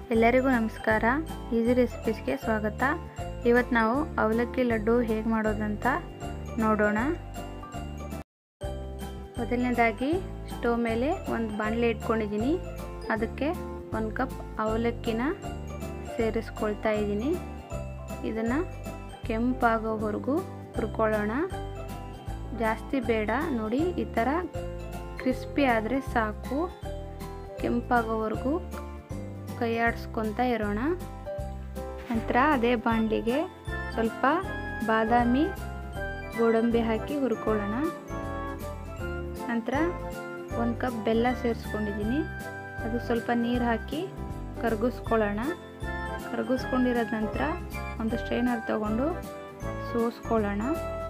ಎಲ್ಲರಿಗೂ ನಮಸ್ಕಾರ ಈಸಿ ರೆಸಿಪೀಸ್ಗೆ ಸ್ವಾಗತ ಇವತ್ತು ನಾವು ಅವಲಕ್ಕಿ ಲಡ್ಡು ಹೇಗೆ ಮಾಡೋದಂತ ನೋಡೋಣ ಮೊದಲನೇದಾಗಿ ಸ್ಟವ್ ಮೇಲೆ ಒಂದು ಬಾಣಲೆ ಇಟ್ಕೊಂಡಿದ್ದೀನಿ ಅದಕ್ಕೆ ಒಂದು ಕಪ್ ಅವಲಕ್ಕಿನ ಸೇರಿಸ್ಕೊಳ್ತಾ ಇದ್ದೀನಿ ಇದನ್ನು ಕೆಂಪಾಗೋವರೆಗೂ ಹುರ್ಕೊಳ್ಳೋಣ ಜಾಸ್ತಿ ಬೇಡ ನೋಡಿ ಈ ಥರ ಕ್ರಿಸ್ಪಿ ಆದರೆ ಸಾಕು ಕೆಂಪಾಗೋವರೆಗೂ ಕೈಯಾಡಿಸ್ಕೊತ ಇರೋಣ ನಂತರ ಅದೇ ಬಾಣಲಿಗೆ ಸ್ವಲ್ಪ ಬಾದಾಮಿ ಗೋಡಂಬಿ ಹಾಕಿ ಹುರ್ಕೊಳ್ಳೋಣ ನಂತರ ಒಂದು ಕಪ್ ಬೆಲ್ಲ ಸೇರಿಸ್ಕೊಂಡಿದ್ದೀನಿ ಅದು ಸ್ವಲ್ಪ ನೀರು ಹಾಕಿ ಕರಗಿಸ್ಕೊಳ್ಳೋಣ ಕರಗಿಸ್ಕೊಂಡಿರೋದ ನಂತರ ಒಂದು ಸ್ಟ್ರೈನರ್ ತಗೊಂಡು ಸೋಸ್ಕೊಳ್ಳೋಣ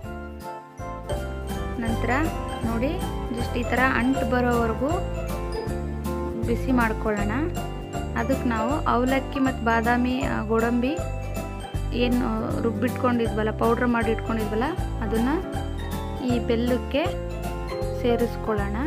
ನಂತರ ನೋಡಿ ಜಸ್ಟ್ ಈ ಥರ ಅಂಟು ಬರೋವರೆಗೂ ಬಿಸಿ ಮಾಡ್ಕೊಳ್ಳೋಣ ಅದಕ್ಕೆ ನಾವು ಅವಲಕ್ಕಿ ಮತ್ತು ಬಾದಾಮಿ ಗೋಡಂಬಿ ಏನು ರುಬ್ಬಿಟ್ಕೊಂಡಿದ್ವಲ್ಲ ಪೌಡ್ರ್ ಮಾಡಿ ಇಟ್ಕೊಂಡಿದ್ವಲ್ಲ ಅದನ್ನು ಈ ಬೆಲ್ಲಕ್ಕೆ ಸೇರಿಸ್ಕೊಳ್ಳೋಣ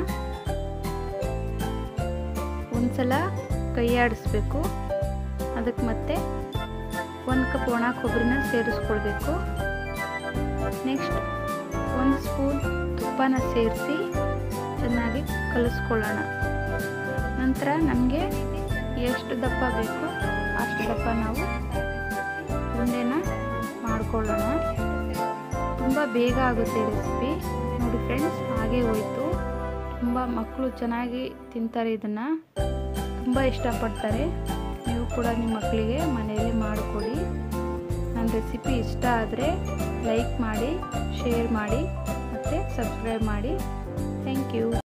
ಒಂದ್ಸಲ ಕೈ ಆಡಿಸ್ಬೇಕು ಅದಕ್ಕೆ ಮತ್ತೆ ಒಂದು ಕಪ್ ಒಣ ಕೊಬ್ಬರಿನ ಸೇರಿಸ್ಕೊಳ್ಬೇಕು ನೆಕ್ಸ್ಟ್ ಒಂದು ಸ್ಪೂನ್ ತುಪ್ಪನ ಸೇರಿಸಿ ಚೆನ್ನಾಗಿ ಕಲಿಸ್ಕೊಳ್ಳೋಣ ನಂತರ ನಮಗೆ ಎಷ್ಟು ದಪ್ಪ ಬೇಕು ಅಷ್ಟು ದಪ್ಪ ನಾವು ಉಂಡೆನ ಮಾಡ್ಕೊಳ್ಳೋಣ ತುಂಬ ಬೇಗ ಆಗುತ್ತೆ ರೆಸಿಪಿ ನೋಡಿ ಫ್ರೆಂಡ್ಸ್ ಹಾಗೆ ಹೋಯಿತು ತುಂಬ ಮಕ್ಕಳು ಚೆನ್ನಾಗಿ ತಿಂತಾರೆ ಇದನ್ನು ತುಂಬ ಇಷ್ಟಪಡ್ತಾರೆ ನೀವು ಕೂಡ ನಿಮ್ಮ ಮಕ್ಕಳಿಗೆ ಮನೆಯಲ್ಲಿ ಮಾಡಿಕೊಡಿ ನನ್ನ ರೆಸಿಪಿ ಇಷ್ಟ ಆದರೆ ಲೈಕ್ ಮಾಡಿ ಶೇರ್ ಮಾಡಿ ಮತ್ತು ಸಬ್ಸ್ಕ್ರೈಬ್ ಮಾಡಿ ಥ್ಯಾಂಕ್ ಯು